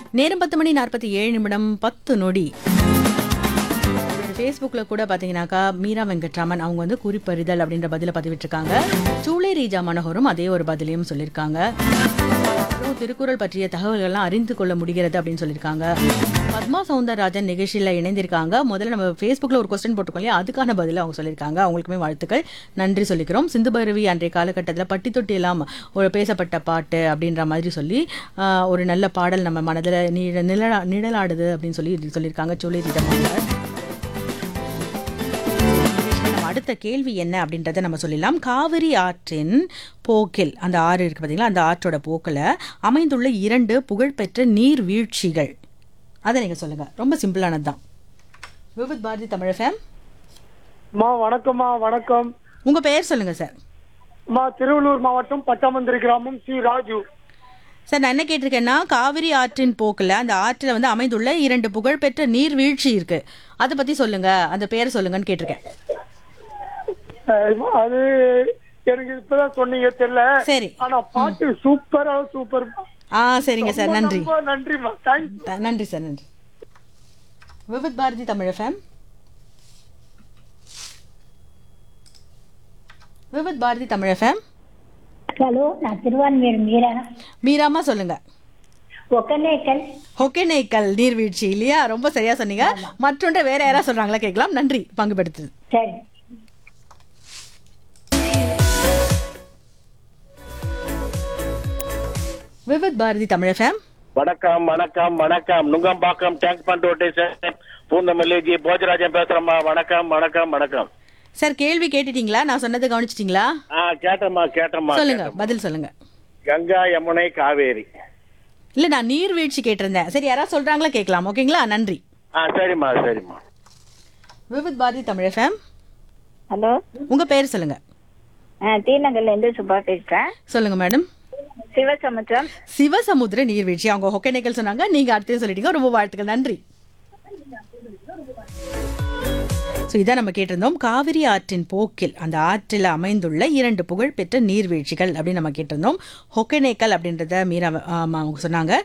நேரம் பத்து மணி நாற்பத்தி ஏழு நிமிடம் பத்து நொடி ஃபேஸ்புக்கில் கூட பார்த்தீங்கன்னாக்கா மீரா வெங்கட்ராமன் அவங்க வந்து குறிப்பறிதல் அப்படின்ற பதிலை பதிவிட்டிருக்காங்க சூளை ரீஜா மனோகரும் அதே ஒரு பதிலையும் சொல்லியிருக்காங்க அப்புறம் திருக்குறள் பற்றிய தகவல்கள்லாம் அறிந்து கொள்ள முடிகிறது அப்படின்னு சொல்லியிருக்காங்க பத்மா சவுந்தரராஜன் நிகழ்ச்சியில் இணைந்திருக்காங்க முதல்ல நம்ம ஃபேஸ்புக்கில் ஒரு கொஸ்டின் போட்டிருக்கோம் இல்லையா அதுக்கான பதிலை அவங்க சொல்லியிருக்காங்க அவங்களுக்குமே வாழ்த்துக்கள் நன்றி சொல்லிக்கிறோம் சிந்து பைரவி அன்றைய காலகட்டத்தில் பட்டி தொட்டி எல்லாம் ஒரு பேசப்பட்ட பாட்டு அப்படின்ற மாதிரி சொல்லி ஆஹ், ஒரு நல்ல பாடல் நம்ம மனதில் நிழ நிழலா நிழலாடுது அப்படின்னு சொல்லி இது சொல்லியிருக்காங்க சூளை ரீஜா மனோகர் நம்ம அடுத்த கேள்வி என்ன அப்படின்றத நம்ம சொல்லலாம் காவிரி ஆற்றின் போக்கில் அந்த ஆறு இருக்கு பார்த்தீங்களா அந்த ஆற்றோட போக்கில் அமைந்துள்ள இரண்டு புகழ்பெற்ற நீர்வீழ்ச்சிகள் அதை நீங்கள் சொல்லுங்க ரொம்ப சிம்பிளானது தான் விவித் பாரதி தமிழ் ஃபேம் அம்மா வணக்கம்மா வணக்கம் உங்கள் பெயர் சொல்லுங்க சார் அம்மா திருவள்ளூர் மாவட்டம் பட்டாமந்திரி கிராமம் சி ராஜு சார் நான் என்ன கேட்டிருக்கேன்னா காவிரி ஆற்றின் போக்கில் அந்த ஆற்றில் வந்து அமைந்துள்ள இரண்டு புகழ்பெற்ற நீர்வீழ்ச்சி இருக்கு அதை பற்றி சொல்லுங்க அந்த பெயர் சொல்லுங்கன்னு கேட்டிருக்கேன் அஹ் அது எனக்கு இப்பதான் சொன்னீங்க தெரியல சரி ஆனா பாட்டு சூப்பரா சூப்பர் ஆ சரிங்க சார் நன்றி ரொம்ப நன்றிம்மா தேங்க்ஸ் த- நன்றி சார் நன்றி Vividh Bharati Tamil FM Vividh Bharati Tamil FM hello நான் திருவான்மையூர் மீரா மீராமா சொல்லுங்க ஒக்கநேக்கல் ஒகேனேக்கல் நீர்வீழ்ச்சி இல்லையா ரொம்ப சரியா சொன்னீங்க மற்றொன்று வேற யாராவது சொல்றாங்களா கேட்கலாம் நன்றி பங்கு பெடுத்தது சரி விவித் பாரதி தமிழ் ஃபேம் வணக்கம் வணக்கம் வணக்கம் Nungambakkam tank bund rotation Poonamallee G Bhojarajan பேசுறேம்மா வணக்கம் வணக்கம் வணக்கம் சார் கேள்வி கேட்டுட்டீங்களா நான் சொன்னதை கவனிச்சிட்டீங்களா ஆ கேட்டம்மா கேட்டம்மா சொல்லுங்க கேட்டேம்மா. பதில் சொல்லுங்க கங்கா யமுனை காவேரி இல்ல நான் நீர்வீழ்ச்சி கேட்டிருந்தேன் சரி யாராவது சொல்றாங்களா கேட்கலாம் ஓகேங்களா நன்றி ஆ சரிம்மா சரிம்மா விவித் பாரதி தமிழ் ஃபேம் ஹலோ உங்க பேர் சொல்லுங்க தீநகர்ல இருந்து சுபா பேசுறேன் சொல்லுங்க மேடம் சிவசமுத்திரம் சிவசமுத்திர நீர்வீழ்ச்சி அவங்க ஒகேனக்கல் சொன்னாங்க நீங்க அடுத்தது சொல்லிட்டீங்க ரொம்ப வாழ்த்துக்கள் நன்றி ஸோ இதான் நம்ம கேட்டிருந்தோம் காவிரி ஆற்றின் போக்கில் அந்த ஆற்றில் அமைந்துள்ள இரண்டு புகழ்பெற்ற நீர்வீழ்ச்சிகள் அப்படின்னு நம்ம கேட்டிருந்தோம் ஒகேனேக்கல் அப்படின்றத மீரா ஆமா, அவங்க சொன்னாங்க